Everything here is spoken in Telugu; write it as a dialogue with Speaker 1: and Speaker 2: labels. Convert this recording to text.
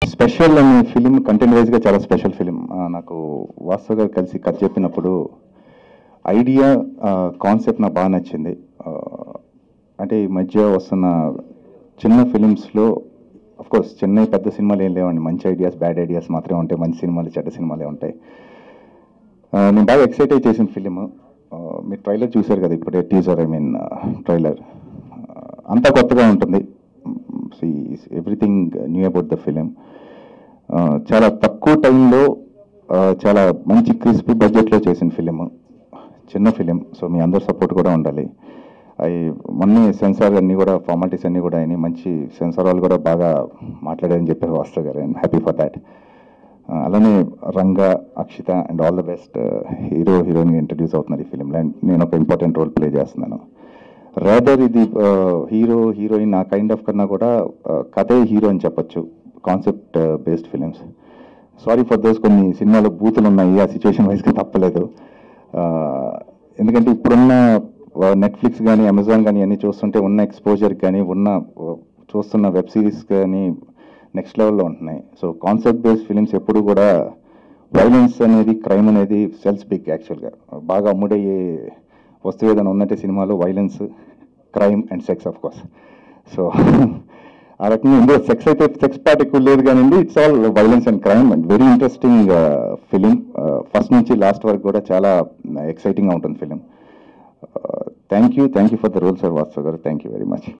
Speaker 1: స్పెషల్ అనే ఫిలిం కంటెంట్ వైజ్గా చాలా స్పెషల్ ఫిలిం నాకు వాస్తవ గారు కలిసి కథ చెప్పినప్పుడు ఐడియా కాన్సెప్ట్ నాకు బాగా నచ్చింది ఆ, అంటే ఈ మధ్య వస్తున్న చిన్న ఫిలిమ్స్లో కోర్స్ చిన్న పెద్ద సినిమాలు ఏం లేవండి మంచి ఐడియాస్ బ్యాడ్ ఐడియాస్ మాత్రమే ఉంటాయి మంచి సినిమాలు చెడ్డ సినిమాలే ఉంటాయి ఆ, నేను బాగా ఎక్సైట్ అయి చేసిన ఫిలిం మీరు ట్రైలర్ చూశారు కదా ఇప్పుడే టీజర్ ఐ మీన్ ట్రైలర్ అంతా కొత్తగా ఉంటుంది everything knew about the film చాలా తక్కువ టైంలో చాలా మంచి క్రిస్పీ బడ్జెట్లో చేసిన ఫిలిం చిన్న ఫిలిం సో మీ అందరి సపోర్ట్ కూడా ఉండాలి అవి మొన్న సెన్సార్ అన్నీ కూడా ఫార్మాలిటీస్ అన్నీ కూడా అయినాయి మంచి సెన్సార్ వాళ్ళు కూడా బాగా మాట్లాడారని చెప్పారు వాస్తవ్ గారు అండ్ హ్యాపీ ఫర్ దాట్ అలానే Ranga Akshita and all the best hero హీరోయిన్గా ఇంట్రడ్యూస్ అవుతున్నారు ఈ ఫిలింలో అండ్ నేను ఒక ఇంపార్టెంట్ రోల్ ప్లే చేస్తున్నాను రాదర్ ఇది హీరో హీరోయిన్ ఆ కైండ్ ఆఫ్ కన్నా కూడా uh, కథే హీరో అని చెప్పొచ్చు concept based films sorry for those కొన్ని సినిమాలో బూతులు ఉన్నాయి ఆ సిచ్యువేషన్ వైజ్గా తప్పలేదు Uh, ఎందుకంటే ఇప్పుడున్న నెట్ఫ్లిక్స్ కానీ అమెజాన్ కానీ అన్నీ చూస్తుంటే ఉన్న ఎక్స్పోజర్ కానీ ఉన్న uh, చూస్తున్న వెబ్ సిరీస్ కానీ నెక్స్ట్ లెవెల్లో ఉంటున్నాయి సో కాన్సెప్ట్ బేస్డ్ ఫిలిమ్స్ ఎప్పుడు కూడా వైలెన్స్ అనేది క్రైమ్ అనేది సెల్స్ బిగ్ యాక్చువల్గా బాగా అమ్ముడయ్యే వస్తువు ఏదైనా ఉన్నట్టే సినిమాలో violence crime and sex of course so ఆ రకంగా ఇందులో సెక్స్ అయితే సెక్స్ పార్ట్ ఎక్కువ లేదు కానీ it's all violence and crime and very interesting film first నుంచి లాస్ట్ వరకు కూడా చాలా ఎక్సైటింగ్గా ఉంటుంది film thank you thank you for the role sir Vastav గారు థ్యాంక్ యూ వెరీ మచ్